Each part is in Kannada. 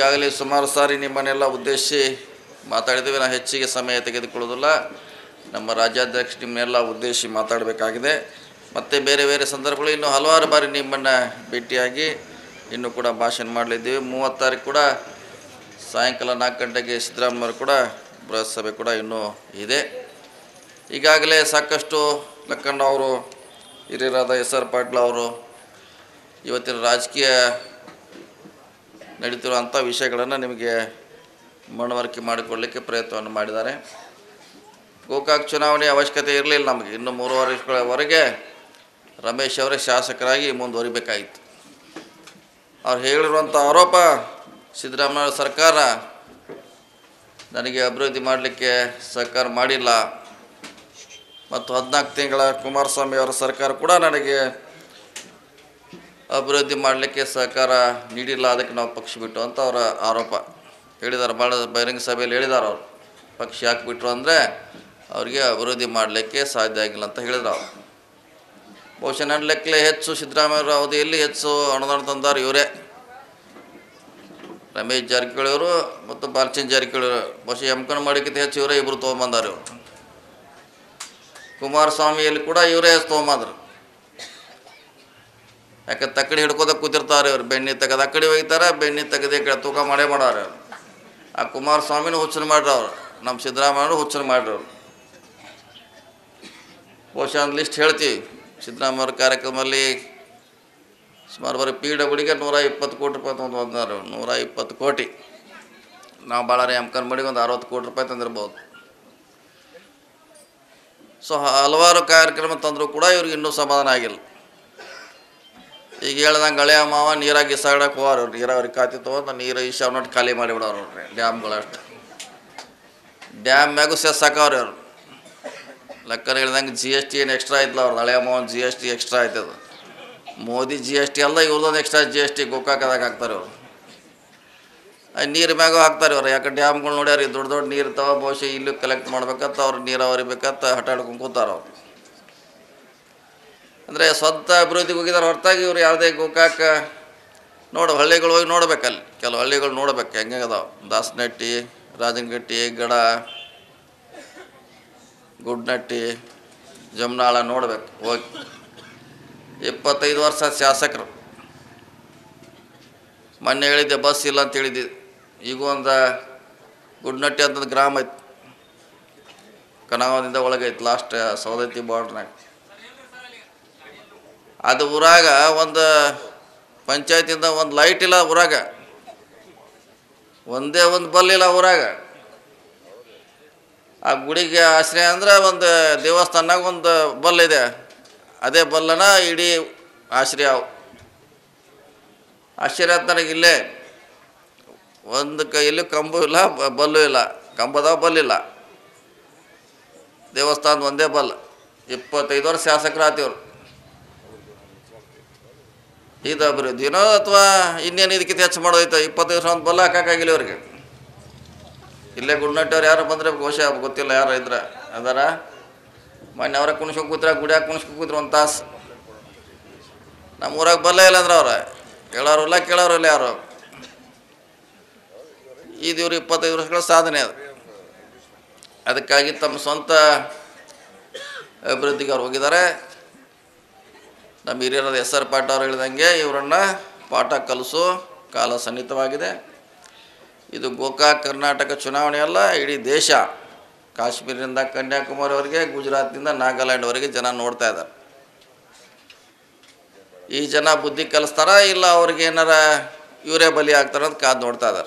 ಈಗಾಗಲೇ ಸುಮಾರು ಸಾರಿ ನಿಮ್ಮನ್ನೆಲ್ಲ ಉದ್ದೇಶಿಸಿ ಮಾತಾಡಿದ್ದೇವೆ ನಾವು ಹೆಚ್ಚಿಗೆ ಸಮಯ ತೆಗೆದುಕೊಳ್ಳೋದಿಲ್ಲ ನಮ್ಮ ರಾಜ್ಯಾಧ್ಯಕ್ಷ ನಿಮ್ಮನ್ನೆಲ್ಲ ಉದ್ದೇಶಿಸಿ ಮಾತಾಡಬೇಕಾಗಿದೆ ಮತ್ತು ಬೇರೆ ಬೇರೆ ಸಂದರ್ಭಗಳು ಇನ್ನೂ ಹಲವಾರು ಬಾರಿ ನಿಮ್ಮನ್ನು ಭೇಟಿಯಾಗಿ ಇನ್ನೂ ಕೂಡ ಭಾಷಣ ಮಾಡಲಿದ್ದೀವಿ ಮೂವತ್ತು ತಾರೀಕು ಕೂಡ ಸಾಯಂಕಾಲ ನಾಲ್ಕು ಗಂಟೆಗೆ ಸಿದ್ದರಾಮಯ್ಯವರು ಕೂಡ ಬೃಹತ್ ಸಭೆ ಕೂಡ ಇನ್ನೂ ಇದೆ ಈಗಾಗಲೇ ಸಾಕಷ್ಟು ಲಕ್ಕಣ್ಣ ಅವರು ಹಿರಿಯರಾದ ಎಸ್ ಆರ್ ಪಾಟೀಲ್ ಅವರು ಇವತ್ತಿನ ರಾಜಕೀಯ ನಡೀತಿರುವಂಥ ವಿಷಯಗಳನ್ನು ನಿಮಗೆ ಮನವರಿಕೆ ಮಾಡಿಕೊಳ್ಳಲಿಕ್ಕೆ ಪ್ರಯತ್ನವನ್ನು ಮಾಡಿದ್ದಾರೆ ಗೋಕಾಕ್ ಚುನಾವಣೆ ಅವಶ್ಯಕತೆ ಇರಲಿಲ್ಲ ನಮಗೆ ಇನ್ನು ಮೂರು ವರ್ಷಗಳವರೆಗೆ ರಮೇಶ್ ಅವರೇ ಶಾಸಕರಾಗಿ ಮುಂದುವರಿಬೇಕಾಗಿತ್ತು ಅವ್ರು ಹೇಳಿರುವಂಥ ಆರೋಪ ಸಿದ್ದರಾಮಯ್ಯ ಸರ್ಕಾರ ನನಗೆ ಅಭಿವೃದ್ಧಿ ಮಾಡಲಿಕ್ಕೆ ಸಹಕಾರ ಮಾಡಿಲ್ಲ ಮತ್ತು ಹದಿನಾಲ್ಕು ತಿಂಗಳ ಕುಮಾರಸ್ವಾಮಿ ಅವರ ಸರ್ಕಾರ ಕೂಡ ನನಗೆ ಅಭಿವೃದ್ಧಿ ಮಾಡಲಿಕ್ಕೆ ಸಹಕಾರ ನೀಡಿಲ್ಲ ಅದಕ್ಕೆ ನಾವು ಪಕ್ಷ ಬಿಟ್ಟು ಅಂತ ಅವರ ಆರೋಪ ಹೇಳಿದ್ದಾರೆ ಭಾಳ ಬಹಿರಂಗ ಸಭೆಯಲ್ಲಿ ಹೇಳಿದ್ದಾರೆ ಅವರು ಪಕ್ಷ ಯಾಕೆ ಬಿಟ್ಟರು ಅಂದರೆ ಅವರಿಗೆ ಅಭಿವೃದ್ಧಿ ಮಾಡಲಿಕ್ಕೆ ಸಾಧ್ಯ ಆಗಿಲ್ಲ ಅಂತ ಹೇಳಿದ್ರು ಅವರು ಬಹುಶಃ ನನ್ನ ಲೆಕ್ಕಲೆ ಹೆಚ್ಚು ಸಿದ್ದರಾಮಯ್ಯ ಅವಧಿಯಲ್ಲಿ ಹೆಚ್ಚು ಅನುದಾನ ತಂದಾರ ಇವರೇ ರಮೇಶ್ ಜಾರಕಿಹೊಳಿ ಅವರು ಮತ್ತು ಬಾಲಚಂದ್ರ ಜಾರಕಿಹೊಳಿ ಅವರು ಬಹುಶಃ ಎಮ್ಕನ್ ಮಾಡಿಕ್ಕಿಂತ ಹೆಚ್ಚು ಇವರೇ ಇಬ್ಬರು ತೊಗೊಂಬಂದಾರೆ ಇವರು ಕುಮಾರಸ್ವಾಮಿಯಲ್ಲಿ ಕೂಡ ಇವರೇ ತೊಗೊಂಬಂದ್ರು ಯಾಕೆ ತಕ್ಕಡಿ ಹಿಡ್ಕೋದ ಕೂತಿರ್ತಾರೆ ಇವ್ರು ಬೆಣ್ಣೆ ತೆಗೆದು ಆ ಕಡೆ ಒಯ್ತಾರೆ ಬೆಣ್ಣೆ ತೆಗೆದು ಈ ಕಡೆ ತೂಕ ಮಾಡೇ ಮಾಡೋರು ಅವ್ರು ಆ ಕುಮಾರಸ್ವಾಮಿನೂ ಹುಚ್ಚರು ಮಾಡ್ರಿ ಅವ್ರು ನಮ್ಮ ಸಿದ್ದರಾಮಯ್ಯನೂ ಹುಚ್ಚರು ಮಾಡ್ರಿ ಅವ್ರು ಬಹುಶಃ ಒಂದು ಲಿಸ್ಟ್ ಹೇಳ್ತೀವಿ ಸಿದ್ದರಾಮಯ್ಯ ಕಾರ್ಯಕ್ರಮದಲ್ಲಿ ಸುಮಾರು ಬರೀ ಪಿ ಡಬ್ಲ್ಯೂಡಿಗೆ ನೂರ ಇಪ್ಪತ್ತು ಕೋಟಿ ರೂಪಾಯಿ ತಂದು ಬಂದಾರೆ ನೂರ ಇಪ್ಪತ್ತು ಕೋಟಿ ನಾವು ಭಾಳ ಎಮ್ಕನ್ ಮಾಡಿ ಒಂದು ಅರವತ್ತು ಕೋಟಿ ರೂಪಾಯಿ ತಂದಿರ್ಬೋದು ಸೊ ಹಲವಾರು ಕಾರ್ಯಕ್ರಮ ತಂದರೂ ಕೂಡ ಇವ್ರಿಗೆ ಇನ್ನೂ ಸಮಾಧಾನ ಆಗಿಲ್ಲ ಈಗ ಹೇಳ್ದಂಗೆ ಹಳೆಯ ಮಾವ ನೀರಾಗಿ ಇಸಾಡಕ್ಕೆ ಹೋಗಾರ ಅವ್ರು ನೀರಾವರಿ ಖಾತೆ ತೊಗೊಂಡು ನೀರು ಈಶಾವನಟ್ಟು ಖಾಲಿ ಮಾಡಿಬಿಡೋರು ಅವ್ರಿ ಡ್ಯಾಮ್ಗಳಷ್ಟು ಡ್ಯಾಮ್ ಮ್ಯಾಗೂ ಸೆಸ್ ಹಾಕವ್ರಿ ಅವ್ರು ಲೆಕ್ಕನ ಹೇಳ್ದಂಗೆ ಜಿ ಎಸ್ ಟಿ ಏನು ಎಕ್ಸ್ಟ್ರಾ ಆಯ್ತಲ್ಲ ಅವ್ರದ್ದು ಹಳೆಯ ಮಾವನ್ ಜಿ ಎಸ್ ಟಿ ಎಕ್ಸ್ಟ್ರಾ ಆಯ್ತದ ಮೋದಿ ಜಿ ಎಸ್ ಟಿ ಅಲ್ಲ ಇವ್ರದೊಂದು ಎಕ್ಸ್ಟ್ರಾ ಜಿ ಎಸ್ ಟಿ ಗೋಕಾಕದಾಗ ಹಾಕ್ತಾರೆ ಅವರು ನೀರು ಮ್ಯಾಗೂ ಹಾಕ್ತಾರೆ ಅವ್ರು ಯಾಕೆ ಡ್ಯಾಮ್ಗಳು ನೋಡ್ಯಾರ ಈ ದೊಡ್ಡ ದೊಡ್ಡ ನೀರು ಇರ್ತಾವ ಬಹುಶಃ ಇಲ್ಲಿ ಕಲೆಕ್ಟ್ ಮಾಡ್ಬೇಕಂತ ಅವ್ರು ನೀರಾವರಿ ಬೇಕಂತ ಹಟಾಡ್ಕೊಂಡು ಕೂತಾರ ಅವ್ರು ಅಂದರೆ ಸ್ವಂತ ಅಭಿವೃದ್ಧಿಗೆ ಹೋಗಿದ್ದಾರೆ ಹೊರತಾಗಿ ಇವ್ರು ಯಾವುದೇ ಗೋಕಾಕ ನೋಡು ಹಳ್ಳಿಗಳು ಹೋಗಿ ನೋಡ್ಬೇಕಲ್ಲಿ ಕೆಲವು ಹಳ್ಳಿಗಳು ನೋಡ್ಬೇಕು ಹೆಂಗೆ ಅದಾವ ದಾಸನಟ್ಟಿ ರಾಜನಗಟ್ಟಿ ಗಡ ಗುಡ್ನಟ್ಟಿ ಜಮ್ನಾಳ ನೋಡ್ಬೇಕು ಹೋಗಿ ಇಪ್ಪತ್ತೈದು ವರ್ಷ ಶಾಸಕರು ಮೊನ್ನೆ ಹೇಳಿದ್ದೆ ಬಸ್ ಇಲ್ಲ ಅಂತ ಹೇಳಿದ್ದೆ ಈಗ ಒಂದು ಗುಡ್ನಟ್ಟಿ ಅಂತಂದು ಗ್ರಾಮ ಐತಿ ಕನಗಾವದಿಂದ ಒಳಗೆ ಐತಿ ಲಾಸ್ಟ್ ಸೌದತ್ತಿ ಬಾರ್ಡ್ರ್ನಾಗ ಅದು ಊರಾಗ ಒಂದು ಪಂಚಾಯತಿಂದ ಒಂದು ಲೈಟ್ ಇಲ್ಲ ಊರಾಗ ಒಂದೇ ಒಂದು ಬಲ್ ಇಲ್ಲ ಊರಾಗ ಆ ಗುಡಿಗೆ ಆಶ್ರಯ ಅಂದ್ರೆ ಒಂದು ದೇವಸ್ಥಾನದಾಗ ಒಂದು ಬಲ್ ಇದೆ ಅದೇ ಬಲ್ಲನ ಇಡೀ ಆಶ್ರಯ ಅವು ಆಶ್ಚರ್ಯ ಅಂತ ನನಗೆ ಇಲ್ಲೇ ಒಂದು ಕೈಯಲ್ಲಿ ಕಂಬು ಇಲ್ಲ ಬ- ಬಲ್ಲು ಇಲ್ಲ ಕಂಬದ ಬಲ್ಲಿಲ್ಲ ದೇವಸ್ಥಾನದ ಒಂದೇ ಬಲ್ ಇಪ್ಪತ್ತೈದು ವರ್ಷ ಶಾಸಕರು ಆತಿವ್ರು ಇದು ಅಭಿವೃದ್ಧಿನೋ ಅಥವಾ ಇನ್ನೇನು ಇದಕ್ಕಿಂತ ಹೆಚ್ಚು ಮಾಡೋದೈತೆ ಇಪ್ಪತ್ತೈದು ವರ್ಷ ಒಂದು ಬಲ್ಲ ಹಾಕೋಕ್ಕಾಗಿಲ್ಲ ಇವ್ರಿಗೆ ಇಲ್ಲೇ ಗುಡ್ನಟ್ಟವ್ರು ಯಾರು ಬಂದರೆ ಬಹುಶಃ ಗೊತ್ತಿಲ್ಲ ಯಾರು ಇದ್ರೆ ಅದಾರ ಮೊನ್ನೆ ಅವ್ರ ಕುಣಿಸ್ಕೊಂಡು ಕೂತ್ರ ಗುಡಿಯಾಗ ಕುಣಿಸ್ಕೊಂಡು ಕೂತ್ರು ಒಂದು ತಾಸು ನಮ್ಮ ಊರಾಗ ಬಲ್ಲ ಇಲ್ಲ ಅಂದ್ರೆ ಅವ್ರ ಹೇಳೋರು ಇಲ್ಲ ಕೇಳೋರು ಇಲ್ಲ ಯಾರು ಇದು ಇವ್ರು ಇಪ್ಪತ್ತೈದು ವರ್ಷಗಳ ಸಾಧನೆ ಅದು ಅದಕ್ಕಾಗಿ ತಮ್ಮ ಸ್ವಂತ ಅಭಿವೃದ್ಧಿಗೆ ಅವ್ರು ಹೋಗಿದ್ದಾರೆ ನಮ್ಮ ಹಿರಿಯರಾದ ಎಸ್ ಆರ್ ಪಾಟೀಲ್ ಅವ್ರು ಹೇಳಿದಂಗೆ ಇವರನ್ನು ಪಾಠ ಕಲಿಸೋ ಕಾಲ ಸನ್ನಿಹಿತವಾಗಿದೆ ಇದು ಗೋಕಾಕ್ ಕರ್ನಾಟಕ ಚುನಾವಣೆ ಅಲ್ಲ ಇಡೀ ದೇಶ ಕಾಶ್ಮೀರದಿಂದ ಕನ್ಯಾಕುಮಾರಿವರೆಗೆ ಗುಜರಾತ್ನಿಂದ ನಾಗಾಲ್ಯಾಂಡ್ವರೆಗೆ ಜನ ನೋಡ್ತಾ ಇದ್ದಾರೆ ಈ ಜನ ಬುದ್ಧಿ ಕಲಿಸ್ತಾರ ಇಲ್ಲ ಅವ್ರಿಗೆ ಏನಾರ ಇವರೇ ಬಲಿ ಆಗ್ತಾರ ಅಂತ ಕಾದು ನೋಡ್ತಾ ಇದ್ದಾರೆ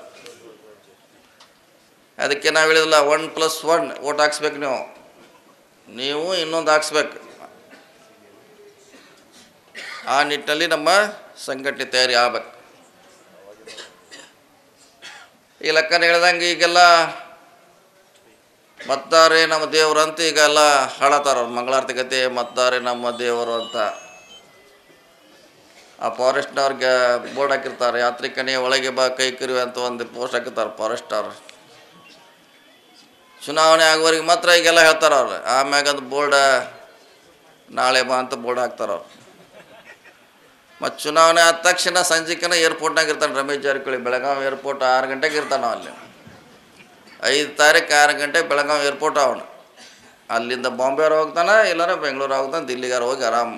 ಅದಕ್ಕೆ ನಾವು ಹೇಳಿದಿಲ್ಲ ಒನ್ ಪ್ಲಸ್ ಒನ್ ಓಟ್ ಹಾಕ್ಸ್ಬೇಕು ನೀವು ನೀವು ಇನ್ನೊಂದು ಹಾಕ್ಸ್ಬೇಕು ಆ ನಿಟ್ಟಿನಲ್ಲಿ ನಮ್ಮ ಸಂಘಟನೆ ತಯಾರಿ ಆಗ್ಬೇಕು ಈ ಲೆಕ್ಕನ ಹೇಳ್ದಂಗೆ ಈಗೆಲ್ಲ ಮತ್ತಾರೇ ನಮ್ಮ ದೇವರು ಅಂತ ಈಗ ಎಲ್ಲ ಹಾಳತ್ತಾರ ಅವ್ರು ಮಂಗಳಾರತಿ ಗತಿ ಮತ್ತಾರೇ ನಮ್ಮ ದೇವರು ಅಂತ ಆ ಫಾರೆಸ್ಟ್ನವ್ರಿಗೆ ಬೋರ್ಡ್ ಹಾಕಿರ್ತಾರೆ ಯಾತ್ರಿಕನೇ ಒಳಗೆ ಬಾ ಕೈ ಕರಿವೆ ಅಂತ ಒಂದು ಪೋಸ್ಟ್ ಹಾಕಿರ್ತಾರೆ ಫಾರೆಸ್ಟ್ ಅವ್ರು ಚುನಾವಣೆ ಆಗುವವರೆಗೆ ಮಾತ್ರ ಈಗೆಲ್ಲ ಹೇಳ್ತಾರೆ ಅವ್ರು ಆಮ್ಯಾಗ ಅದು ಬೋರ್ಡ ನಾಳೆ ಬಾ ಅಂತ ಬೋರ್ಡ್ ಹಾಕ್ತಾರೆ ಅವ್ರು ಮತ್ತು ಚುನಾವಣೆ ಆದ ತಕ್ಷಣ ಸಂಜೆಕನ ಏರ್ಪೋರ್ಟ್ನಾಗ ಇರ್ತಾನೆ ರಮೇಶ್ ಜಾರಕಿಹೊಳಿ ಬೆಳಗಾವಿ ಏರ್ಪೋರ್ಟ್ ಆರು ಗಂಟೆಗೆ ಇರ್ತಾನೆ ಅಲ್ಲಿ ಐದು ತಾರೀಕು ಆರು ಗಂಟೆಗೆ ಬೆಳಗಾವಿ ಏರ್ಪೋರ್ಟ್ ಅವನು ಅಲ್ಲಿಂದ ಬಾಂಬೆವ್ರು ಹೋಗ್ತಾನೆ ಇಲ್ಲಾರ ಬೆಂಗಳೂರು ಹೋಗ್ತಾನೆ ದಿಲ್ಲಿಗಾರ ಹೋಗಿ ಆರಾಮ್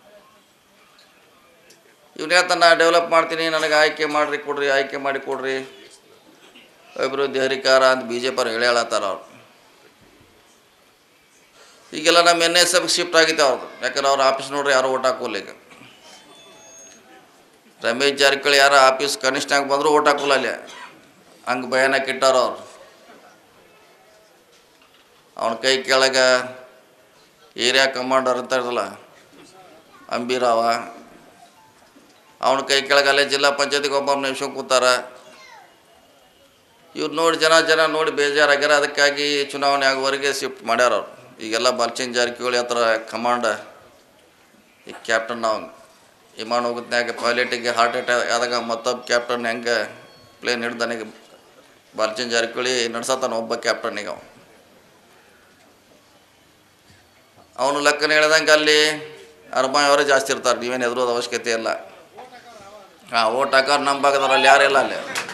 ಇವ್ನು ಹೇಳ್ತಾನೆ ನಾ ಡೆವಲಪ್ ಮಾಡ್ತೀನಿ ನನಗೆ ಆಯ್ಕೆ ಮಾಡಿರಿ ಕೊಡ್ರಿ ಆಯ್ಕೆ ಮಾಡಿ ಕೊಡ್ರಿ ಅಭಿವೃದ್ಧಿ ಹರಿಕಾರ ಅಂತ ಬಿ ಜೆ ಪಿ ಹೇಳಿ ಹೇಳತ್ತಾರ ಅವ್ರು ಈಗೆಲ್ಲ ನಮ್ಮ ಎನ್ ಎಸ್ ಎಫ್ ಶಿಫ್ಟ್ ಆಗಿತ್ತು ಅವ್ರದ್ದು ಯಾಕಂದ್ರೆ ಅವ್ರ ಆಫೀಸ್ ನೋಡ್ರಿ ಯಾರು ಓಟ್ ಹಾಕೋಲ್ಲ ಈಗ ರಮೇಶ್ ಜಾರಕಿಹೊಳಿ ಯಾರು ಆಫೀಸ್ ಕನಿಷ್ಠಾಗ ಬಂದರೂ ಓಟ್ ಹಾಕೋಲ್ಲ ಅಲ್ಲಿ ಹಂಗೆ ಭಯಾನಕ್ ಇಟ್ಟಾರ ಅವ್ರು ಅವನ ಕೈ ಕೆಳಗೆ ಏರಿಯಾ ಕಮಾಂಡರ್ ಅಂತ ಇರಲ್ಲ ಅಂಬಿರಾವ ಅವನ ಕೈ ಕೆಳಗೆ ಅಲ್ಲೇ ಜಿಲ್ಲಾ ಪಂಚಾಯತಿಗೆ ಒಬ್ಬ ನಿಮಿಷ ಕೂತಾರ ಇವ್ರು ನೋಡಿ ಜನ ಜನ ನೋಡಿ ಬೇಜಾರಾಗ್ಯಾರ ಅದಕ್ಕಾಗಿ ಚುನಾವಣೆ ಆಗುವವರೆಗೆ ಶಿಫ್ಟ್ ಮಾಡ್ಯಾರ ಅವ್ರು ಈಗೆಲ್ಲ ಬಾಲ್ಚಂದ್ ಜಾರಕಿಹೊಳಿ ಹತ್ರ ಕಮಾಂಡ ಈ ಕ್ಯಾಪ್ಟನ್ ನಾವು ವಿಮಾನ ಹೋಗುತ್ನ್ಯಾಗ ಪೈಲಟಿಗೆ ಹಾರ್ಟ್ ಅಟ್ಯಾಕ್ ಆದಾಗ ಮತ್ತೊಬ್ಬ ಕ್ಯಾಪ್ಟನ್ ಹೆಂಗೆ ಪ್ಲೇನ್ ಹಿಡ್ದಾನಿಗೆ ಬಾಲ್ಚಂದ್ ಜಾರಕಿಹೊಳಿ ನಡ್ಸತ್ತಾನ ಒಬ್ಬ ಕ್ಯಾಪ್ಟನಿಗೆ ಅವನು ಅವನು ಲೆಕ್ಕನ ಹೇಳ್ದಂಗೆ ಅಲ್ಲಿ ಅರ್ಮಾಯಿ ಅವರೇ ಜಾಸ್ತಿ ಇರ್ತಾರೆ ನೀವೇನು ಎದುರೋದು ಅವಶ್ಯಕತೆ ಇಲ್ಲ ಹಾಂ ಓಟ್ ಹಾಕೋರು ನಮ್ಮ ಭಾಗದವ್ರಲ್ಲಿ ಯಾರಿಲ್ಲ ಅಲ್ಲಿ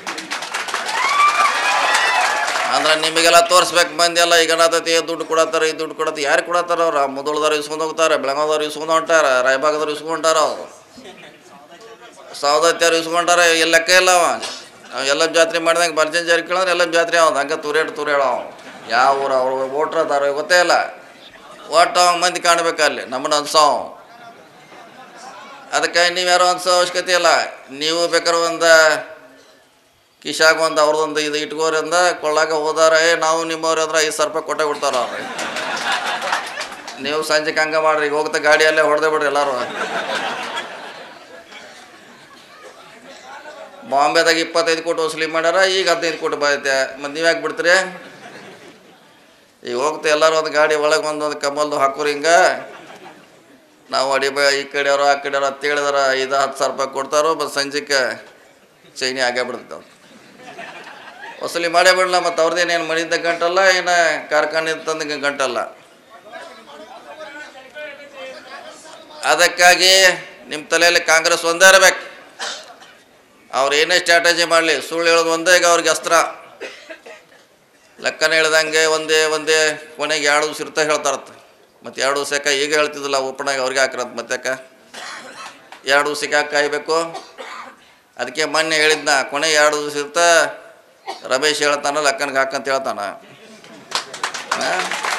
ಅಂದ್ರೆ ನಿಮಗೆಲ್ಲ ತೋರಿಸ್ಬೇಕು ಮಂದಿ ಎಲ್ಲ ಈಗ ಏನಾಗ್ತೈತಿ ದುಡ್ಡು ಕೊಡತ್ತಾರ ಈ ದುಡ್ಡು ಕೊಡತ್ತ ಯಾರು ಕೊಡತ್ತಾರ ಅವ್ರು ಮುದೋಳದವ್ರು ಇಸ್ಕೊಂಡು ಹೋಗ್ತಾರೆ ಬೆಳಗಾವ್ದವ್ರು ಇಸ್ಕೊಂಡು ಹೊಂಟಾರ ರಾಯಬಾಗದವ್ರು ಇಸ್ಕೊಂಡಾರ ಅವರು ಸೌದತ್ಯವ್ರು ಇಸ್ಕೊಂಡಾರ ಎಲ್ಲ ಲೆಕ್ಕ ಇಲ್ಲ ಅವ ಅವ ಎಲ್ಲ ಜಾತ್ರೆ ಮಾಡಿದಂಗೆ ಬರ್ಜನ್ ಜಾರಿ ಕೇಳಿದ್ರೆ ಎಲ್ಲ ಜಾತ್ರೆ ಅವ ಹಂಗೆ ತುರೇಟ್ ತುರೇಳ ಅವ ಯಾವ ಊರು ಅವ್ರು ಓಟ್ರ್ ಅದಾರ ಗೊತ್ತೇ ಇಲ್ಲ ಒಟ್ಟು ಅವ ಮಂದಿ ಕಾಣ್ಬೇಕು ಅಲ್ಲಿ ನಮ್ಮನ್ನ ಅನ್ಸೋ ಅದಕ್ಕೆ ನೀವು ಯಾರೋ ಅನ್ಸೋ ಅವಶ್ಯಕತೆ ಇಲ್ಲ ನೀವು ಬೇಕಾದ್ರೆ ಒಂದು ಕಿಶಾಗ ಒಂದು ಅವ್ರದ್ದೊಂದು ಇದು ಇಟ್ಕೋರಿ ಅಂದ ಕೊಳ್ಳಾಗ ಹೋದಾರ ಏ ನಾವು ನಿಮ್ಮವ್ರು ಅಂದ್ರೆ ಐದು ಸಾವಿರ ರೂಪಾಯಿ ಕೊಟ್ಟೆ ಬಿಡ್ತಾರ ಅವ್ರು ನೀವು ಸಂಜೆಗೆ ಹಂಗೆ ಮಾಡ್ರಿ ಈಗ ಹೋಗ್ತಾ ಗಾಡಿಯಲ್ಲೇ ಹೊಡೆದೇ ಬಿಡ್ರಿ ಎಲ್ಲರೂ ಬಾಂಬೆದಾಗ ಇಪ್ಪತ್ತೈದು ಕೋಟಿ ವಸೂಲಿ ಮಾಡ್ಯಾರ ಈಗ ಹದಿನೈದು ಕೋಟಿ ಬರುತ್ತೆ ಮತ್ತು ನೀವು ಯಾಕೆ ಬಿಡ್ತೀರಿ ಈಗ ಹೋಗ್ತಾ ಎಲ್ಲರೂ ಒಂದು ಗಾಡಿ ಒಳಗೆ ಒಂದೊಂದು ಕಮಲ್ದು ಹಾಕೋರಿ ಹಿಂಗೆ ನಾವು ಅಡಿ ಬ ಈ ಕಡೆಯವರು ಆ ಕಡೆಯವರು ಅಂತ ಹೇಳಿದಾರ ಐದು ಹತ್ತು ಸಾವಿರ ರೂಪಾಯಿ ಕೊಡ್ತಾರೋ ಮತ್ತು ಸಂಜೆಗೆ ಚೈನಿ ಆಗೇ ಬಿಡ್ತಾವ ವಸೂಲಿ ಮಾಡೇ ಬಿಡಲ್ಲ ಮತ್ತು ಅವ್ರದ್ದೇನೇನು ಮನಿಂದ ಗಂಟಲ್ಲ ಏನು ಕಾರ್ಖಾನೆ ತಂದ ಗಂಟಲ್ಲ ಅದಕ್ಕಾಗಿ ನಿಮ್ಮ ತಲೆಯಲ್ಲಿ ಕಾಂಗ್ರೆಸ್ ಒಂದೇ ಇರಬೇಕು ಅವ್ರು ಏನೇ ಸ್ಟ್ರಾಟಜಿ ಮಾಡಲಿ ಸುಳ್ಳು ಹೇಳೋದು ಒಂದೇ ಈಗ ಅವ್ರಿಗೆ ಅಸ್ತ್ರ ಲೆಕ್ಕನ ಹೇಳ್ದಂಗೆ ಒಂದೇ ಒಂದೇ ಕೊನೆಗೆ ಎರಡು ದಿವಸ ಇರ್ತಾ ಹೇಳ್ತಾರತ್ತ ಮತ್ತು ಎರಡು ದಿವಸಕ್ಕೆ ಈಗ ಹೇಳ್ತಿದ್ದಿಲ್ಲ ಓಪನಾಗಿ ಅವ್ರಿಗೆ ಹಾಕಿರತ್ ಮತ್ತ್ಯಾಕ ಎರಡು ದಿವಸಕ್ಕೆ ಯಾಕೆ ಕಾಯಬೇಕು ಅದಕ್ಕೆ ಮೊನ್ನೆ ಹೇಳಿದ್ನ ಕೊನೆ ಎರಡು ದಿವಸ ಇರ್ತ ರಮೇಶ್ ಹೇಳ್ತಾನ ಲೆಕ್ಕನಿಗೆ ಹಾಕಂತ ಹೇಳ್ತಾನ ಆ?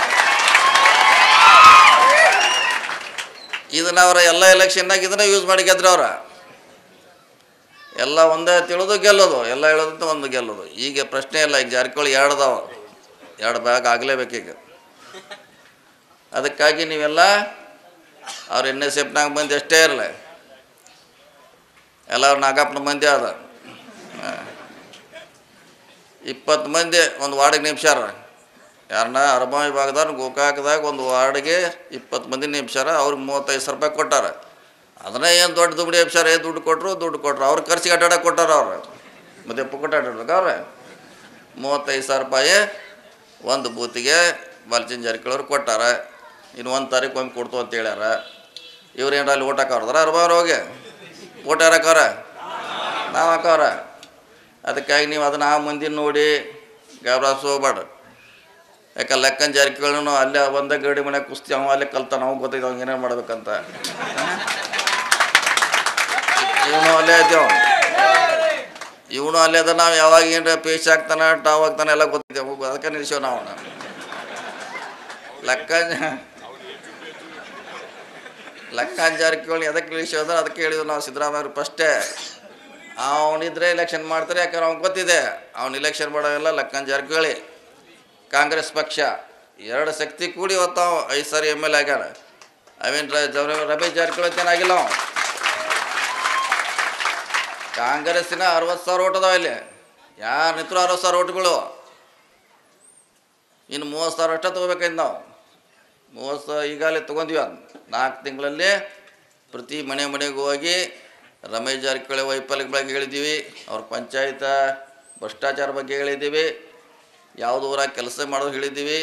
ಇದನ್ನ ಅವರ ಎಲ್ಲ ಎಲೆಕ್ಷನ್ನಾಗ ಇದನ್ನ ಯೂಸ್ ಮಾಡಿ ಗೆದ್ರ ಅವ್ರ ಎಲ್ಲ ಒಂದೇ ತಿಳಿದು ಗೆಲ್ಲೋದು ಎಲ್ಲ ಹೇಳೋದಂತ ಒಂದು ಗೆಲ್ಲೋದು ಈಗ ಪ್ರಶ್ನೆ ಇಲ್ಲ ಈಗ ಜಾರಕಿಹೊಳಿ ಎರಡು ಅದಾವ ಎರಡು ಬ್ಯಾಗ್ ಆಗಲೇಬೇಕೀಗ ಅದಕ್ಕಾಗಿ ನೀವೆಲ್ಲ ಅವ್ರ ಎನ್ ಎಸ್ ಎಫ್ನಾಗ ಮಂದಿ ಅಷ್ಟೇ ಇರಲಿ ಎಲ್ಲರೂ ನಾಗಪ್ಪನ ಮಂದಿ ಅದ ಇಪ್ಪತ್ತು ಮಂದಿ ಒಂದು ವಾರ್ಡಿಗೆ ನಿಮಿಷಾರ ಯಾರನ್ನ ಅರಬಾ ವಿಭಾಗದವ್ರು ಗೋಕಾಕದಾಗ ಒಂದು ವಾರ್ಡ್ಗೆ ಇಪ್ಪತ್ತು ಮಂದಿ ನಿಮಿಷಾರ ಅವ್ರಿಗೆ ಮೂವತ್ತೈದು ಸಾವಿರ ರೂಪಾಯಿ ಕೊಟ್ಟಾರ ಅದನ್ನೇ ಏನು ದೊಡ್ಡ ದುಡ್ಡು ಎಬ್ಸಾರ ಏನು ದುಡ್ಡು ಕೊಟ್ಟರು ದುಡ್ಡು ಕೊಟ್ಟರು ಅವ್ರ ಖರ್ಚಿಗೆ ಅಡ್ಡಾಡಕ್ಕೆ ಕೊಟ್ಟಾರ ಅವ್ರು ಮತ್ತೆ ಪುಕ್ಕಟ ಅಡ್ಡಾಡ್ಬೇಕು ಅವ್ರೆ ಮೂವತ್ತೈದು ಸಾವಿರ ರೂಪಾಯಿ ಒಂದು ಬೂತಿಗೆ ಬಾಲಚಂದ್ ಜಾರಕಿಹೊಳಿ ಕೊಟ್ಟಾರ ಇನ್ನು ಒಂದು ತಾರೀಕು ಒಮ್ಮೆ ಕೊಡ್ತು ಅಂತ ಹೇಳ್ಯಾರ ಇವ್ರು ಏನಾರ ಅಲ್ಲಿ ಓಟ್ ಹಾಕವ್ರದಾರ ಅರ್ಬವ್ರು ಹೋಗಿ ಓಟ್ ಯಾರು ಹಾಕವ್ರ ನಾವು ಹಾಕವ್ರ ಅದಕ್ಕಾಗಿ ನೀವು ಅದನ್ನ ಆ ಮಂದಿ ನೋಡಿ ಗಾಬರಾಸ್ ಹೋಗ್ಬೇಡ್ರಿ ಯಾಕೆ ಲೆಕ್ಕನ್ ಜಾರಕಿಹೊಳಿನೂ ಅಲ್ಲೇ ಒಂದೇ ಗಡಿ ಮನೆ ಕುಸ್ತಿ ಅವ ಅಲ್ಲೇ ಕಲ್ತಾನ ಅವ್ನು ಗೊತ್ತೈತೆ ಅವ್ನು ಏನೇನು ಮಾಡ್ಬೇಕಂತ ಇವನು ಅಲ್ಲೇ ಐತಿ ಅವನು ಇವನು ಅಲ್ಲೇ ಅದ ನಾವು ಯಾವಾಗ ಏನ್ರ ಪೇಶ್ ಆಗ್ತಾನ ಟಾವ್ ಆಗ್ತಾನೆ ಎಲ್ಲ ಗೊತ್ತೈತೆ ಅವ್ನಿಗೆ. ಅದಕ್ಕೆ ನಿಲ್ಸೇವ್ ನಾವು ಅವನು ಲೆಕ್ಕ ಲೆಕ್ಕ ಜಾರಕಿಹೊಳಿ ಅದಕ್ಕೆ ನಿಲ್ಸೋದು ಅದಕ್ಕೆ ಹೇಳಿದ್ವಿ ನಾವು ಸಿದ್ದರಾಮಯ್ಯರು ಫಸ್ಟೇ ಅವನಿದ್ರೆ ಎಲೆಕ್ಷನ್ ಮಾಡ್ತಾರೆ ಯಾಕಂದ್ರೆ ಅವ್ನಿಗೆ ಗೊತ್ತಿದೆ ಅವ್ನು ಇಲೆಕ್ಷನ್ ಮಾಡೋವೆಲ್ಲ ಲೆಕ್ಕನ್ ಜಾರಕಿಹೊಳಿ ಕಾಂಗ್ರೆಸ್ ಪಕ್ಷ ಎರಡು ಶಕ್ತಿ ಕೂಡಿ ಇವತ್ತು ಅವ ಐದು ಸಾರಿ ಎಮ್ ಎಲ್ ಎ ಆಗ್ಯಾನ ಅವೇನು ರಮೇಶ್ ಜಾರಕಿಹೊಳಿ ಏನಾಗಿಲ್ಲ ಅವ ಕಾಂಗ್ರೆಸ್ಸಿನ ಅರವತ್ತು ಸಾವಿರ ಓಟ್ ಅದಾವ ಇಲ್ಲಿ ಯಾರು ನಿಂತರು ಅರವತ್ತು ಸಾವಿರ ಓಟ್ಗಳು ಇನ್ನು ಮೂವತ್ತು ಸಾವಿರ ಅಷ್ಟೇ ತೊಗೋಬೇಕಂದು ನಾವು ಮೂವತ್ತು ಸಾವಿರ ಈಗಾಗಲೇ ತೊಗೊಂಡ್ವಿ ಅದು ನಾಲ್ಕು ತಿಂಗಳಲ್ಲಿ ಪ್ರತಿ ಮನೆ ಮನೆಗೆ ಹೋಗಿ ರಮೇಶ್ ಜಾರಕಿಹೊಳಿ ವೈಫಲ್ಯ ಬಗ್ಗೆ ಹೇಳಿದ್ದೀವಿ ಅವ್ರ ಪಂಚಾಯತ ಭ್ರಷ್ಟಾಚಾರ ಬಗ್ಗೆ ಹೇಳಿದ್ದೀವಿ ಯಾವುದು ಊರಾಗ ಕೆಲಸ ಮಾಡೋದು ಹೇಳಿದ್ದೀವಿ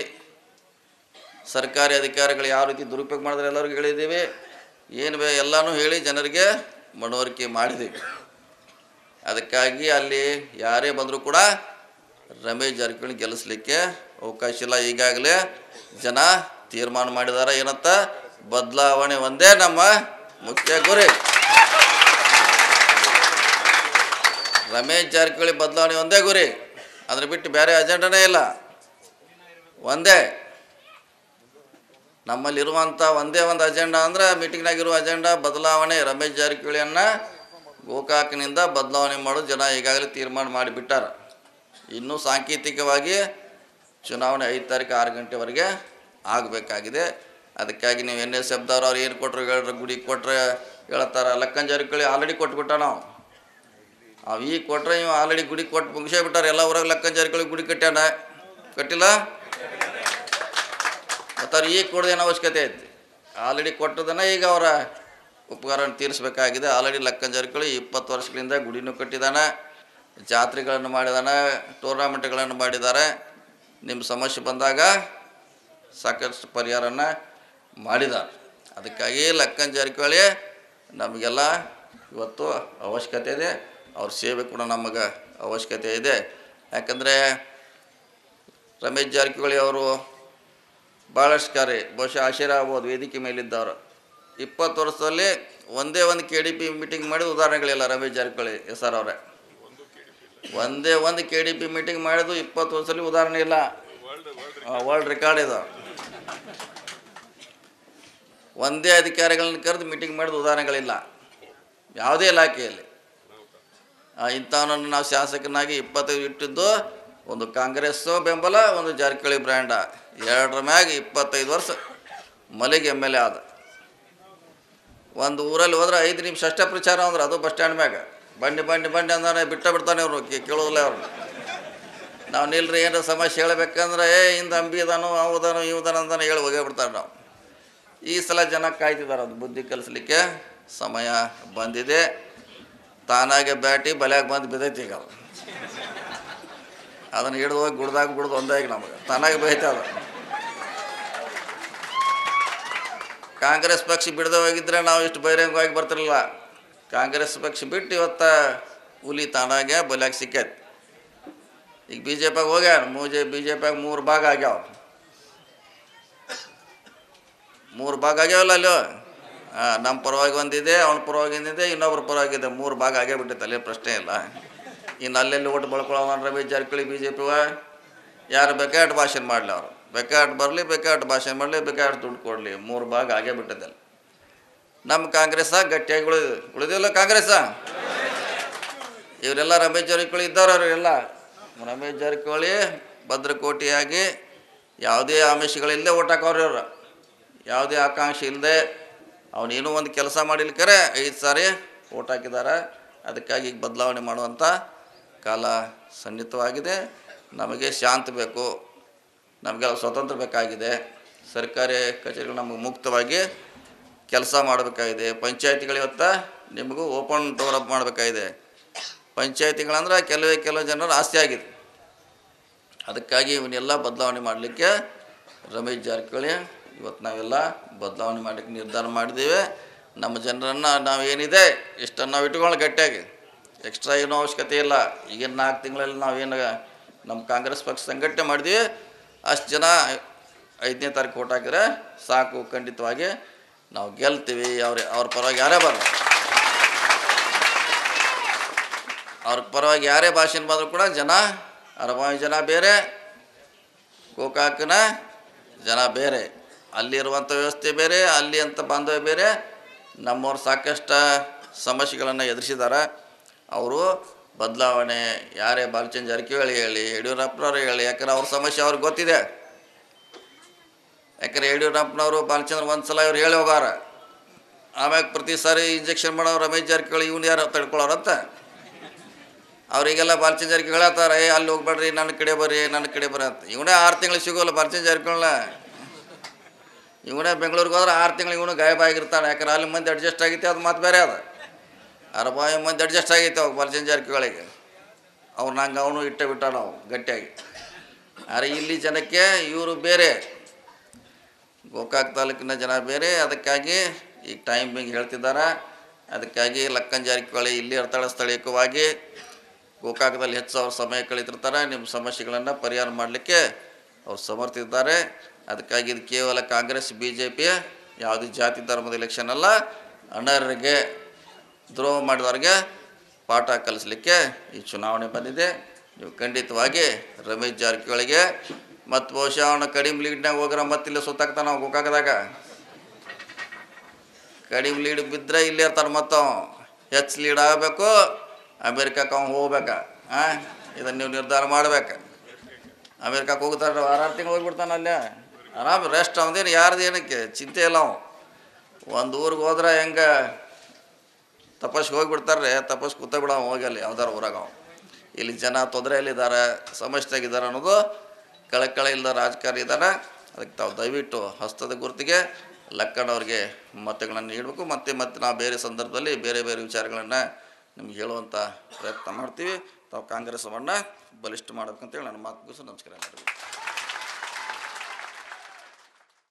ಸರ್ಕಾರಿ ಅಧಿಕಾರಿಗಳು ಯಾವ ರೀತಿ ದುರುಪಯೋಗ ಮಾಡಿದ್ರೆ ಎಲ್ಲರಿಗೂ ಹೇಳಿದ್ದೀವಿ ಏನು ಬೇ ಎಲ್ಲನೂ ಹೇಳಿ ಜನರಿಗೆ ಮನವರಿಕೆ ಮಾಡಿದ್ದೀವಿ ಅದಕ್ಕಾಗಿ ಅಲ್ಲಿ ಯಾರೇ ಬಂದರೂ ಕೂಡ ರಮೇಶ್ ಜಾರಕಿಹೊಳಿ ಗೆಲ್ಲಿಸ್ಲಿಕ್ಕೆ ಅವಕಾಶ ಇಲ್ಲ ಈಗಾಗಲೇ ಜನ ತೀರ್ಮಾನ ಮಾಡಿದ್ದಾರೆ ಏನಂತ ಬದಲಾವಣೆ ಒಂದೇ ನಮ್ಮ ಮುಖ್ಯ ಗುರಿ ರಮೇಶ್ ಜಾರಕಿಹೊಳಿ ಬದಲಾವಣೆ ಒಂದೇ ಗುರಿ ಅದ್ರ ಬಿಟ್ಟು ಬೇರೆ ಅಜೆಂಡನೇ ಇಲ್ಲ ಒಂದೇ ನಮ್ಮಲ್ಲಿರುವಂಥ ಒಂದೇ ಒಂದು ಅಜೆಂಡಾ ಅಂದ್ರೆ ಮೀಟಿಂಗ್ನಾಗಿರುವ ಅಜೆಂಡಾ ಬದಲಾವಣೆ ರಮೇಶ್ ಜಾರಕಿಹೊಳಿಯನ್ನು ಗೋಕಾಕ್ನಿಂದ ಬದಲಾವಣೆ ಮಾಡೋದು ಜನ ಈಗಾಗಲೇ ತೀರ್ಮಾನ ಮಾಡಿಬಿಟ್ಟಾರ ಇನ್ನೂ ಸಾಂಕೇತಿಕವಾಗಿ ಚುನಾವಣೆ ಐದು ತಾರೀಕು ಆರು ಗಂಟೆವರೆಗೆ ಆಗಬೇಕಾಗಿದೆ ಅದಕ್ಕಾಗಿ ನೀವು ಎನ್ ಎಸ್ ಎಫ್ದವ್ರು ಅವ್ರು ಏನು ಕೊಟ್ಟರು ಹೇಳ್ರಿ ಗುಡಿ ಕೊಟ್ಟರೆ ಹೇಳ್ತಾರೆ ಲಕ್ಕನ್ ಜಾರಕಿಹೊಳಿ ಆಲ್ರೆಡಿ ಕೊಟ್ಬಿಟ್ಟ ನಾವು ಅವು ಈಗ ಕೊಟ್ರೆ ಇವು ಆಲ್ರೆಡಿ ಗುಡಿ ಕೊಟ್ಟು ಮುಗಿಸೇ ಬಿಟ್ಟಾರೆ ಎಲ್ಲ ಊರಾಗ ಲಕ್ಕನ್ ಜಾರಕಿಹೊಳಿ ಗುಡಿ ಕಟ್ಟ್ಯಾನ ಕಟ್ಟಿಲ್ಲ ಮತ್ತು ಅವ್ರು ಈಗ ಕೊಡೋದೇನು ಅವಶ್ಯಕತೆ ಐತಿ ಆಲ್ರೆಡಿ ಕೊಟ್ಟದನ್ನ ಈಗ ಅವರ ಉಪಕಾರ ತೀರಿಸಬೇಕಾಗಿದೆ ಆಲ್ರೆಡಿ ಲಕ್ಕನ್ ಜಾರಕಿಹೊಳಿ ಇಪ್ಪತ್ತು ವರ್ಷಗಳಿಂದ ಗುಡಿನೂ ಕಟ್ಟಿದಾನೆ ಜಾತ್ರೆಗಳನ್ನು ಮಾಡಿದಾನೆ ಟೂರ್ನಾಮೆಂಟ್ಗಳನ್ನು ಮಾಡಿದ್ದಾರೆ ನಿಮ್ಮ ಸಮಸ್ಯೆ ಬಂದಾಗ ಸಾಕಷ್ಟು ಪರಿಹಾರನ ಮಾಡಿದ್ದಾರೆ ಅದಕ್ಕಾಗಿ ಲಕ್ಕನ್ ಜಾರಕಿಹೊಳಿ ನಮಗೆಲ್ಲ ಇವತ್ತು ಅವಶ್ಯಕತೆ ಇದೆ ಅವ್ರ ಸೇವೆ ಕೂಡ ನಮಗೆ ಅವಶ್ಯಕತೆ ಇದೆ ಯಾಕಂದರೆ ರಮೇಶ್ ಜಾರಕಿಹೊಳಿ ಅವರು ಭಾಳಷ್ಟು ಕಾರ್ಯ ಬಹುಶಃ ಆಶ್ಚರ್ಯ ಆಗ್ಬೋದು ವೇದಿಕೆ ಮೇಲಿದ್ದವರು ಇಪ್ಪತ್ತು ವರ್ಷದಲ್ಲಿ ಒಂದೇ ಒಂದು ಕೆ ಡಿ ಪಿ ಮೀಟಿಂಗ್ ಮಾಡಿದ ಉದಾಹರಣೆಗಳಿಲ್ಲ ರಮೇಶ್ ಜಾರಕಿಹೊಳಿ ಸರ್ ಅವರೇ ಒಂದೇ ಒಂದು ಕೆ ಡಿ ಪಿ ಮೀಟಿಂಗ್ ಮಾಡಿದ್ದು ಇಪ್ಪತ್ತು ವರ್ಷದಲ್ಲಿ ಉದಾಹರಣೆ ಇಲ್ಲ ವರ್ಲ್ಡ್ ರೆಕಾರ್ಡ್ ಇದು ಒಂದೇ ಅಧಿಕಾರಿಗಳನ್ನ ಕರೆದು ಮೀಟಿಂಗ್ ಮಾಡಿದ ಉದಾಹರಣೆಗಳಿಲ್ಲ ಯಾವುದೇ ಇಲಾಖೆಯಲ್ಲಿ ಆ, ಇಂಥವನನ್ನು ನಾವು ಶಾಸಕನಾಗಿ ಇಪ್ಪತ್ತೈದು ಇಟ್ಟಿದ್ದು ಒಂದು ಕಾಂಗ್ರೆಸ್ಸು ಬೆಂಬಲ ಒಂದು ಜಾರಕಿಹೊಳಿ ಬ್ರ್ಯಾಂಡ ಎರಡರ ಮ್ಯಾಗ ಇಪ್ಪತ್ತೈದು ವರ್ಷ ಮಲೆಗೆ ಎಮ್ ಎಲ್ ಎ ಆದ ಒಂದು ಊರಲ್ಲಿ ಹೋದ್ರೆ ಐದು ನಿಮಿಷ ಅಷ್ಟೇ ಪ್ರಚಾರ ಅಂದ್ರೆ ಅದು ಬಸ್ ಸ್ಟ್ಯಾಂಡ್ ಮ್ಯಾಗ ಬಂಡಿ ಬಂಡಿ ಬಂಡಿ ಅಂದ್ರೆ ಬಿಟ್ಟ ಬಿಡ್ತಾನೆ ಅವರು ಕೇಳೋದಿಲ್ಲ ಅವ್ರು ನಾವು ನಿಲ್ರಿ ಏನಾರ ಸಮಸ್ಯೆ ಹೇಳ್ಬೇಕಂದ್ರೆ ಏ ಇಂದ ಅಂಬಿ ಅದಾನು ಅವದಾನು ಇವದಾನ ಅಂತಾನೆ ಹೇಳಿ ಹೋಗೇ ಬಿಡ್ತಾರೆ ನಾವು ಈ ಸಲ ಜನ ಕಾಯ್ತಿದ್ದಾರೆ ಅದು ಬುದ್ಧಿ ಕಲಿಸ್ಲಿಕ್ಕೆ ಸಮಯ ಬಂದಿದೆ ತಾನಾಗೆ ಬ್ಯಾಟಿ ಬಲ್ಯಾಗ ಬಂದು ಬಿದ್ದೈತಿ ಈಗ ಅದು ಅದನ್ನು ಹಿಡಿದು ಹೋಗಿ ಗುಡ್ದಾಗ ಬಿಡ್ದು ಒಂದೇ ಈಗ ನಮಗೆ ತಾನಾಗೆ ಬೈತೆ ಅದು ಕಾಂಗ್ರೆಸ್ ಪಕ್ಷ ಬಿಡದೆ ಹೋಗಿದ್ರೆ ನಾವು ಇಷ್ಟು ಬಹಿರಂಗವಾಗಿ ಬರ್ತಿರಲಿಲ್ಲ ಕಾಂಗ್ರೆಸ್ ಪಕ್ಷ ಬಿಟ್ಟು ಇವತ್ತು ಹುಲಿ ತಾನಾಗೆ ಬಲ್ಯಾಗ ಸಿಕ್ಕೈತಿ ಈಗ ಬಿ ಜೆ ಪಿಗೆ ಹೋಗ್ಯಾರ ಮೂಜೆ ಬಿ ಜೆ ಪಿಯಾಗ ಮೂರು ಭಾಗ ಆಗ್ಯಾವ ಮೂರು ಭಾಗ ಆಗ್ಯಾವಲ್ಲ ಅಲ್ಲೋ ಹಾಂ ನಮ್ಮ ಪರವಾಗಿ ಒಂದಿದೆ ಅವನ ಪರವಾಗಿ ಒಂದಿದೆ ಇನ್ನೊಬ್ರ ಪರವಾಗಿದೆ ಮೂರು ಭಾಗ ಆಗೇ ಬಿಟ್ಟೈತೆ ಅಲ್ಲಿ ಪ್ರಶ್ನೆ ಇಲ್ಲ ಇನ್ನು ಅಲ್ಲೆಲ್ಲಿ ಓಟ್ ಬಳ್ಕೊಳ್ಳೋಣ Ramesh Jarkiholi B J P ಯಾರು ಬೇಕಾಟ್ ಭಾಷಣ ಮಾಡಲಿ ಅವರು ಬೇಕಾಟ್ ಬರಲಿ ಬೇಕಾಟ್ ಭಾಷಣ ಮಾಡಲಿ ಬೇಕಾಟ್ ದುಡ್ಡು ಕೊಡಲಿ ಮೂರು ಭಾಗ ಆಗೇ ಬಿಟ್ಟದಲ್ಲ ನಮ್ಮ ಕಾಂಗ್ರೆಸ್ಸ ಗಟ್ಟಿಯಾಗಿ ಉಳಿದು ಉಳಿದಿಲ್ಲ ಕಾಂಗ್ರೆಸ್ಸ ಇವರೆಲ್ಲ ರಮೇಶ್ ಜಾರಕಿಹೊಳಿ ಇದ್ದವ್ರು ಅವರೆಲ್ಲ ರಮೇಶ್ ಜಾರಕಿಹೊಳಿ ಭದ್ರಕೋಟೆಯಾಗಿ ಯಾವುದೇ ಆಮಿಷಗಳಿಲ್ಲದೆ ಓಟ್ ಹಾಕೋರು ಇವ್ರು ಯಾವುದೇ ಆಕಾಂಕ್ಷೆ ಇಲ್ಲದೆ ಅವನೇನೋ ಒಂದು ಕೆಲಸ ಮಾಡಿಲ್ಕರೆ ಐದು ಸಾರಿ ಓಟ್ ಹಾಕಿದ್ದಾರೆ ಅದಕ್ಕಾಗಿ ಈಗ ಬದಲಾವಣೆ ಮಾಡುವಂಥ ಕಾಲ ಸನ್ನಿಹಿತವಾಗಿದೆ ನಮಗೆ ಶಾಂತಿ ಬೇಕು ನಮಗೆಲ್ಲ ಸ್ವತಂತ್ರ ಬೇಕಾಗಿದೆ ಸರ್ಕಾರಿ ಕಚೇರಿಗಳು ನಮಗೆ ಮುಕ್ತವಾಗಿ ಕೆಲಸ ಮಾಡಬೇಕಾಗಿದೆ ಪಂಚಾಯತಿಗಳು ಇವತ್ತು ನಿಮಗೂ ಓಪನ್ ಡೋರ್ ಅಪ್ ಮಾಡಬೇಕಾಗಿದೆ ಪಂಚಾಯತಿಗಳಂದ್ರೆ ಕೆಲವೇ ಕೆಲವು ಜನರ ಆಸ್ತಿ ಆಗಿದೆ ಅದಕ್ಕಾಗಿ ಇವನ್ನೆಲ್ಲ ಬದಲಾವಣೆ ಮಾಡಲಿಕ್ಕೆ ರಮೇಶ್ ಜಾರಕಿಹೊಳಿ ಇವತ್ತು ನಾವೆಲ್ಲ ಬದಲಾವಣೆ ಮಾಡಲಿಕ್ಕೆ ನಿರ್ಧಾರ ಮಾಡಿದ್ದೇವೆ ನಮ್ಮ ಜನರನ್ನು ನಾವು ಏನಿದೆ ಇಷ್ಟನ್ನು ನಾವು ಇಟ್ಕೊಳ್ಳೋಣ ಗಟ್ಟಿಯಾಗಿ ಎಕ್ಸ್ಟ್ರಾ ಏನೂ ಅವಶ್ಯಕತೆ ಇಲ್ಲ ಈಗಿನ ನಾಲ್ಕು ತಿಂಗಳಲ್ಲಿ ನಾವೇನು ನಮ್ಮ ಕಾಂಗ್ರೆಸ್ ಪಕ್ಷ ಸಂಘಟನೆ ಮಾಡಿದ್ವಿ ಅಷ್ಟು ಜನ ಐದನೇ ತಾರೀಕು ಓಟ್ ಹಾಕಿದ್ರೆ ಸಾಕು ಖಂಡಿತವಾಗಿ ನಾವು ಗೆಲ್ತೀವಿ ಅವ್ರ ಅವ್ರ ಪರವಾಗಿ ಯಾರೇ ಬರಲ್ಲ ಅವ್ರ ಪರವಾಗಿ ಯಾರೇ ಭಾಷಣ ಬಂದರೂ ಕೂಡ ಜನ ಅರಬಾವಿ ಜನ ಬೇರೆ ಗೋಕಾಕನ ಜನ ಬೇರೆ ಅಲ್ಲಿರುವಂಥ ವ್ಯವಸ್ಥೆ ಬೇರೆ ಅಲ್ಲಿ ಅಂತ ಬಾಂಧವ್ಯ ಬೇರೆ ನಮ್ಮವ್ರು ಸಾಕಷ್ಟು ಸಮಸ್ಯೆಗಳನ್ನು ಎದುರಿಸಿದ್ದಾರೆ ಅವರು ಬದಲಾವಣೆ ಯಾರೇ ಬಾಲಚಂದ್ರ ಜಾರಕಿಹೊಳಿ ಹೇಳಿ ಯಡಿಯೂರಪ್ಪನವ್ರು ಹೇಳಿ ಯಾಕಂದ್ರೆ ಅವ್ರ ಸಮಸ್ಯೆ ಅವ್ರಿಗೆ ಗೊತ್ತಿದೆ ಯಾಕಂದ್ರೆ ಯಡಿಯೂರಪ್ಪನವರು ಬಾಲಚಂದ್ರ ಒಂದು ಸಲ ಇವ್ರು ಹೇಳಿ ಹೋಗಾರ ಆಮ್ಯಾಗ ಪ್ರತಿ ಸಾರಿ ಇಂಜೆಕ್ಷನ್ ಮಾಡೋ ರಮೇಶ್ ಜಾರಕಿಹೊಳಿ ಇವ್ನು ಯಾರು ತಡ್ಕೊಳ್ಳೋರಂತ ಅವರಿಗೆಲ್ಲ ಬಾಲಚಂದ್ರ ಜಾರಕಿಹೊಳಿ ಹೇಳತ್ತಾರೆ ಏ ಅಲ್ಲಿ ಹೋಗ್ಬೇಡ್ರಿ ನನ್ನ ಕಡೆ ಬರ್ರಿ ನನ್ನ ಕಡೆ ಬರ್ರಿ ಅಂತ ಇವನೇ ಆರು ತಿಂಗಳು ಸಿಗೋಲ್ಲ ಬಾಲಚಂದ್ರ ಜಾರಕಿಹೊಳ ಇವನೇ ಬೆಂಗಳೂರಿಗೆ ಹೋದ್ರೆ ಆರು ತಿಂಗಳು ಇವನು ಗಾಯಬ ಆಗಿರ್ತಾನೆ ಯಾಕಂದ್ರೆ ಅಲ್ಲಿ ಮಂದಿ ಅಡ್ಜಸ್ಟ್ ಆಗೈತೆ ಅದು ಮಾತು ಬೇರೆ ಅದ ಅರಬಾಯಿ ಮಂದಿ ಅಡ್ಜಸ್ಟ್ ಆಗೈತೆ ಅವಾಗ ಬಾಲಚಂದ್ರ ಜಾರಕಿಹೊಳಿಗೆ ಅವ್ರು ನಂಗೆ ಅವನು ಇಟ್ಟೆ ಬಿಟ್ಟ ನಾವು ಗಟ್ಟಿಯಾಗಿ ಆದರೆ ಇಲ್ಲಿ ಜನಕ್ಕೆ ಇವರು ಬೇರೆ ಗೋಕಾಕ್ ತಾಲೂಕಿನ ಜನ ಬೇರೆ ಅದಕ್ಕಾಗಿ ಈಗ ಟೈಮಿಂಗ್ ಹೇಳ್ತಿದ್ದಾರೆ ಅದಕ್ಕಾಗಿ ಲಕ್ಕನ್ ಜಾರಕಿಹೊಳಿ ಇಲ್ಲಿ ಇರ್ತಾಳೆ ಸ್ಥಳೀಯವಾಗಿ ಗೋಕಾಕದಲ್ಲಿ ಹೆಚ್ಚು ಅವ್ರ ಸಮಯ ಕಳೀತಿರ್ತಾರೆ ನಿಮ್ಮ ಸಮಸ್ಯೆಗಳನ್ನು ಪರಿಹಾರ ಮಾಡಲಿಕ್ಕೆ ಅವ್ರು ಸಮರ್ಥಿದ್ದಾರೆ ಅದಕ್ಕಾಗಿ ಇದು ಕೇವಲ ಕಾಂಗ್ರೆಸ್ ಬಿ ಜೆ ಪಿಯ ಯಾವುದೇ ಜಾತಿ ಧರ್ಮದ ಎಲೆಕ್ಷನ್ ಅಲ್ಲ ಅನರ್ಹರಿಗೆ ದ್ರೋಹ ಮಾಡಿದವ್ರಿಗೆ ಪಾಠ ಕಲಿಸ್ಲಿಕ್ಕೆ ಈ ಚುನಾವಣೆ ಬಂದಿದೆ ನೀವು ಖಂಡಿತವಾಗಿ ರಮೇಶ್ ಜಾರಕಿಹೊಳಿಗೆ ಮತ್ತು ಬಹುಶಃ ಅವನ ಕಡಿಮೆ ಲೀಡ್ನಾಗ ಹೋಗ್ರ ಮತ್ತಿಲ್ಲ ಸುತ್ತಾಕ್ತಾನ ನಾವು ಗೋಕಾಕದಾಗ ಕಡಿಮೆ ಲೀಡ್ ಬಿದ್ದರೆ ಇಲ್ಲೇ ಇರ್ತಾರೆ ಮತ್ತು ಹೆಚ್ಚು ಲೀಡ್ ಆಗಬೇಕು ಅಮೇರಿಕಕ್ಕೆ ಅವ್ನು ಹೋಗ್ಬೇಕ ಹಾಂ ಇದನ್ನು ನೀವು ನಿರ್ಧಾರ ಮಾಡ್ಬೇಕು ಅಮೇರಿಕಕ್ಕೆ ಹೋಗ್ತಾರೆ ಆರಾರು ತಿಂಗಳು ಹೋಗ್ಬಿಡ್ತಾನೆ ಅಲ್ಲೇ ಆರಾಮ್ ರೆಸ್ಟ್ ಅವನೇನು ಯಾರ್ದು ಏನಕ್ಕೆ ಚಿಂತೆ ಇಲ್ಲ ಅವ ಒಂದು ಊರಿಗೆ ಹೋದ್ರೆ ಹೆಂಗೆ ತಪಸ್ಗೆ ಹೋಗಿಬಿಡ್ತಾರೆ ತಪಸ್ ಕೂತ ಬಿಡ ಹೋಗಿ ಅಲ್ಲಿ ಯಾವ್ದಾರು ಊರಾಗ ಅವ ಇಲ್ಲಿ ಜನ ತೊಂದರೆಯಲ್ಲಿದ್ದಾರೆ ಸಮಸ್ಯೆಗಿದ್ದಾರೆ ಅನ್ನೋದು ಕಳಕಳ ಇಲ್ಲದ ರಾಜಕಾರಣಿ ಇದ್ದಾರೆ ಅದಕ್ಕೆ ತಾವು ದಯವಿಟ್ಟು ಹಸ್ತದ ಗುರುತಿಗೆ ಲಕ್ಕಣ್ಣವ್ರಿಗೆ ಮತಗಳನ್ನು ನೀಡಬೇಕು ಮತ್ತೆ ಮತ್ತೆ ನಾವು ಬೇರೆ ಸಂದರ್ಭದಲ್ಲಿ ಬೇರೆ ಬೇರೆ ವಿಚಾರಗಳನ್ನು ನಿಮ್ಗೆ ಹೇಳುವಂಥ ಪ್ರಯತ್ನ ಮಾಡ್ತೀವಿ ತಾವು ಕಾಂಗ್ರೆಸ್ಸನ್ನು ಬಲಿಷ್ಠ ಮಾಡ್ಬೇಕಂತೇಳಿ ನನ್ನ ಮಾತು ಮುಗಿಸು ನಮಸ್ಕಾರ ಎಲ್ಲರಿಗೂ